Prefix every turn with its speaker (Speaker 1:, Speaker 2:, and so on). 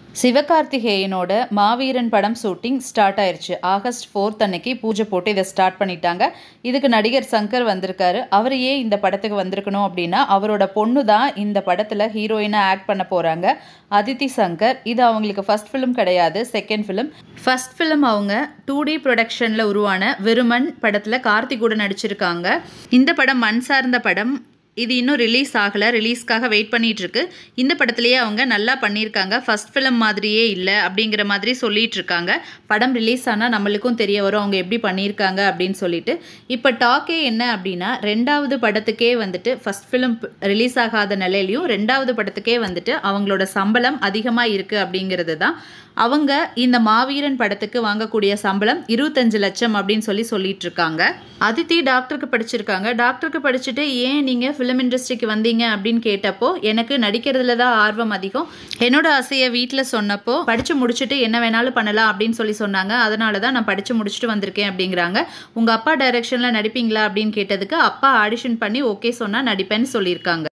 Speaker 1: சிவகார்த்திகேயனோட மாவீரன் படம் shooting start ஆயிருச்சு August fourth அன்னைக்கு பூஜை போட்டு இதை ஸ்டார்ட் பண்ணிட்டாங்க இதுக்கு நடிகர் சங்கர் வந்திருக்காரு அவர் ஏன் இந்த படத்துக்கு வந்திருக்கணும் அப்படின்னா அவரோட பொண்ணு தான் இந்த படத்தில் ஹீரோயினாக ஆக்ட் பண்ண போகிறாங்க அதித்தி சங்கர் இது அவங்களுக்கு ஃபர்ஸ்ட் ஃபிலிம் கிடையாது செகண்ட் ஃபிலிம் ஃபர்ஸ்ட் ஃபிலிம் அவங்க டூ டி ப்ரொடக்ஷனில் உருவான வெறுமன் படத்தில் கார்த்திகூட நடிச்சிருக்காங்க இந்த படம் மண் சார்ந்த படம் இது இன்னும் ரிலீஸ் ஆகலை ரிலீஸ்க்காக வெயிட் பண்ணிட்டு இருக்கு இந்த படத்துலேயே அவங்க நல்லா பண்ணியிருக்காங்க ஃபர்ஸ்ட் ஃபிலிம் மாதிரியே இல்லை அப்படிங்கிற மாதிரி சொல்லிட்டு இருக்காங்க படம் ரிலீஸ் ஆனால் நம்மளுக்கும் தெரிய வரும் அவங்க எப்படி பண்ணியிருக்காங்க அப்படின்னு சொல்லிட்டு இப்போ டாக்கே என்ன அப்படின்னா ரெண்டாவது படத்துக்கே வந்துட்டு ஃபர்ஸ்ட் ஃபிலிம் ரிலீஸ் ஆகாத நிலையிலையும் ரெண்டாவது படத்துக்கே வந்துட்டு அவங்களோட சம்பளம் அதிகமாக இருக்குது அப்படிங்கிறது தான் அவங்க இந்த மாவீரன் படத்துக்கு வாங்கக்கூடிய சம்பளம் இருபத்தஞ்சு லட்சம் அப்படின்னு சொல்லி சொல்லிட்டு இருக்காங்க அதித்தி டாக்டருக்கு படிச்சிருக்காங்க டாக்டருக்கு படிச்சுட்டு ஏன் நீங்கள் ஃபிலிம் இண்டஸ்ட்ரிக்கு வந்தீங்க அப்படின்னு கேட்டப்போ எனக்கு நடிக்கிறதுல தான் ஆர்வம் அதிகம் என்னோட ஆசையை வீட்டில் சொன்னப்போ படித்து முடிச்சுட்டு என்ன வேணாலும் பண்ணலாம் அப்படின்னு சொல்லி சொன்னாங்க அதனால தான் நான் படித்து முடிச்சுட்டு வந்திருக்கேன் அப்படிங்கிறாங்க உங்கள் அப்பா டைரக்ஷனில் நடிப்பீங்களா அப்படின்னு கேட்டதுக்கு அப்பா ஆடிஷன் பண்ணி ஓகே சொன்னால் நடிப்பேன்னு சொல்லியிருக்காங்க